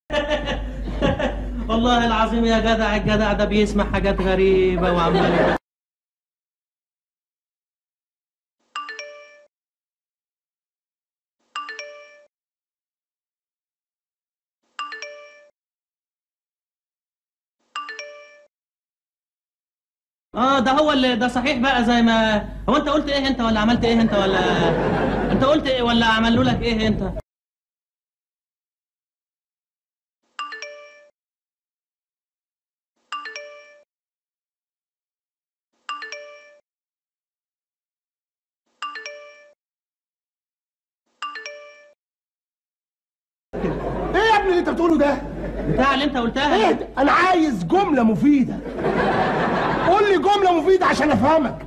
والله العظيم يا جدع الجدع ده بيسمع حاجات غريبة وعمال اه ده هو اللي ده صحيح بقى زي ما هو انت قلت ايه انت ولا عملت ايه انت ولا انت قلت ايه ولا عملوا لك ايه انت ايه يا ابني اللي انت بتقوله ده بتاع اللي انت قلتها ايه ده؟ انا عايز جمله مفيده قول لي جمله مفيده عشان افهمك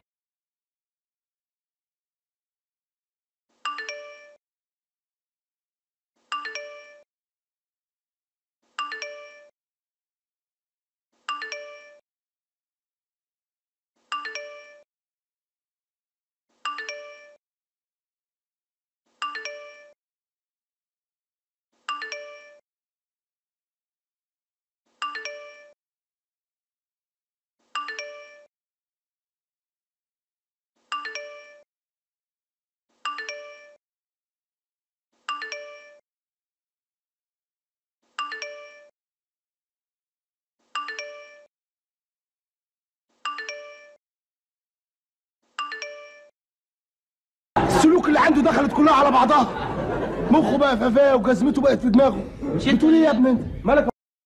السلوك اللي عنده دخلت كلها على بعضها مخه بقى في قفاه وجزمته بقت في دماغه مش انت بتقول ايه يا ابني انت مالك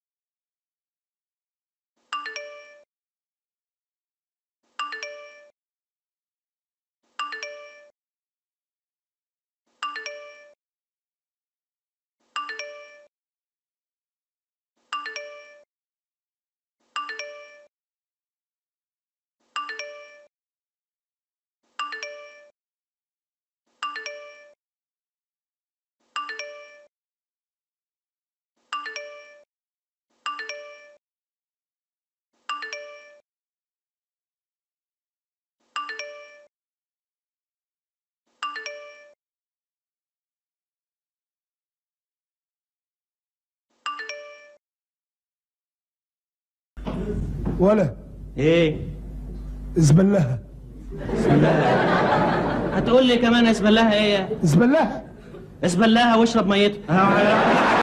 ولا ايه زبلها هتقول لي كمان اسبل لها ايه زبلها اسبل لها واشرب ميتها